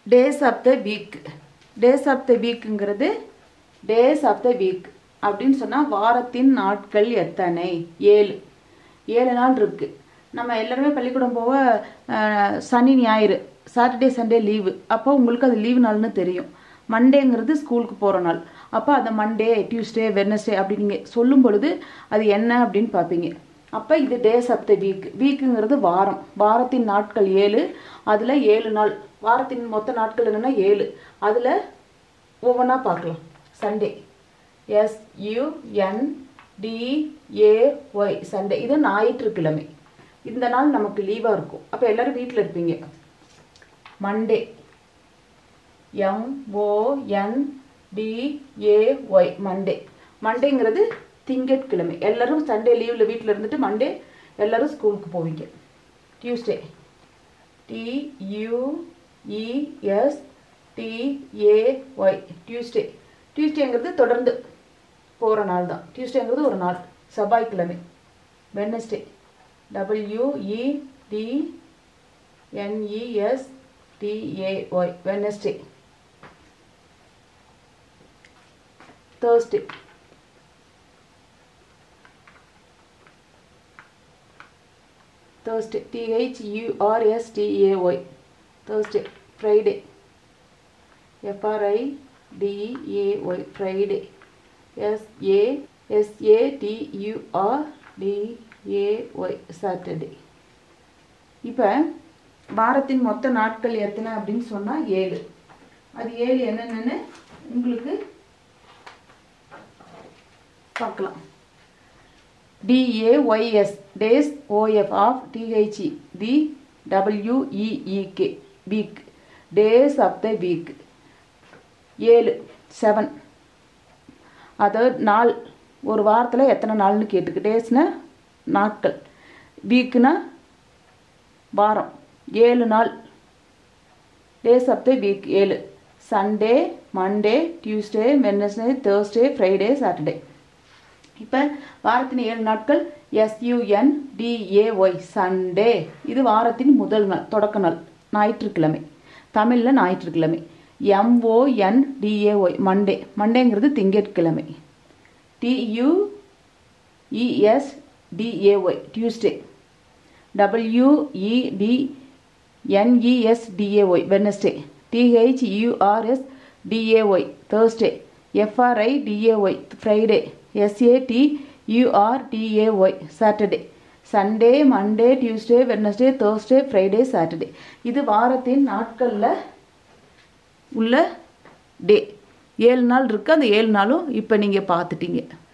Days of the week days of the வீக்குங்கிறது days of the week அப்படின்னு சொன்னால் வாரத்தின் நாட்கள் எத்தனை ஏழு ஏழு நாள் இருக்கு நம்ம எல்லாருமே பள்ளிக்கூடம் போக அஹ், சனி ஞாயிறு சாட்டர்டே சண்டே லீவு அப்போ உங்களுக்கு அது லீவு நாள்னு தெரியும் மண்டேங்கிறது ஸ்கூலுக்கு போகிற நாள் அப்போ அந்த மண்டே டியூஸ்டே வெட்னஸ்டே அப்படி நீங்கள் சொல்லும் பொழுது அது என்ன அப்படின்னு பார்ப்பீங்க அப்போ இது டேஸ் ஆஃப் த வீக் வீக்குங்கிறது வாரம் வாரத்தின் நாட்கள் ஏழு அதில் ஏழு நாள் வாரத்தின் மொத்த நாட்கள் என்னென்னா ஏழு அதில் ஒவ்வொன்றா பார்க்கலாம் Sunday S U N D A Y Sunday இது ஞாயிற்றுக்கிழமை இந்த நாள் நமக்கு லீவாக இருக்கும் அப்போ எல்லாரும் வீட்டில் இருப்பீங்க Monday M O N D A Y Monday மண்டேங்கிறது திங்கட்கிழமை எல்லாரும் சண்டே லீவில் வீட்டில் இருந்துட்டு மண்டே எல்லாரும் ஸ்கூலுக்கு போவீங்க Tuesday T U E S D A Y Tuesday டியூஸ்டேங்கிறது தொடர்ந்து போகிற நாள் தான் டியூஸ்டேங்கிறது ஒரு நாள் செவ்வாய்க்கிழமை Wednesday W E D N E S D A Y Wednesday Thursday Thursday, T-H-U-R-S-T-A-Y, Thursday, Friday, F-R-I-D-E-A-Y, Friday, S-A-S-A-T-U-R-D-A-Y, Saturday. இப்போ வாரத்தின் மொத்த நாட்கள் எத்தனை அப்படின்னு சொன்னால் ஏழு அது ஏழு என்னென்னு உங்களுக்கு பார்க்கலாம் DAYS days OF of THE the WEEK week days of the week ஏழு செவன் அதாவது நாள் ஒரு வாரத்தில் எத்தனை நாள்னு கேட்டுக்கு டேஸ்னா நாட்கள் வீக்குனா வாரம் ஏழு நாள் டேஸ் ஆஃப் த வீக் ஏழு Sunday Monday Tuesday Wednesday Thursday Friday Saturday இப்போ வாரத்தின் ஏழு நாட்கள் எஸ்யூஎன் டிஏஒய் சண்டே இது வாரத்தின் முதல் நாள் தொடக்க நாள் ஞாயிற்றுக்கிழமை தமிழில் ஞாயிற்றுக்கிழமை எம்ஓஎன் டிஏஒய் மண்டே மண்டேங்கிறது திங்கட்கிழமை T U E S D A Y Tuesday W E D N E S D A Y Wednesday T H U R S D A Y Thursday F R I D A Y Friday S A T U R D A Y Saturday Sunday Monday Tuesday Wednesday Thursday Friday Saturday இது வாரத்தின் நாட்களில் உள்ள டே ஏழு நாள் இருக்குது அந்த ஏழு நாளும் இப்போ நீங்கள் பார்த்துட்டீங்க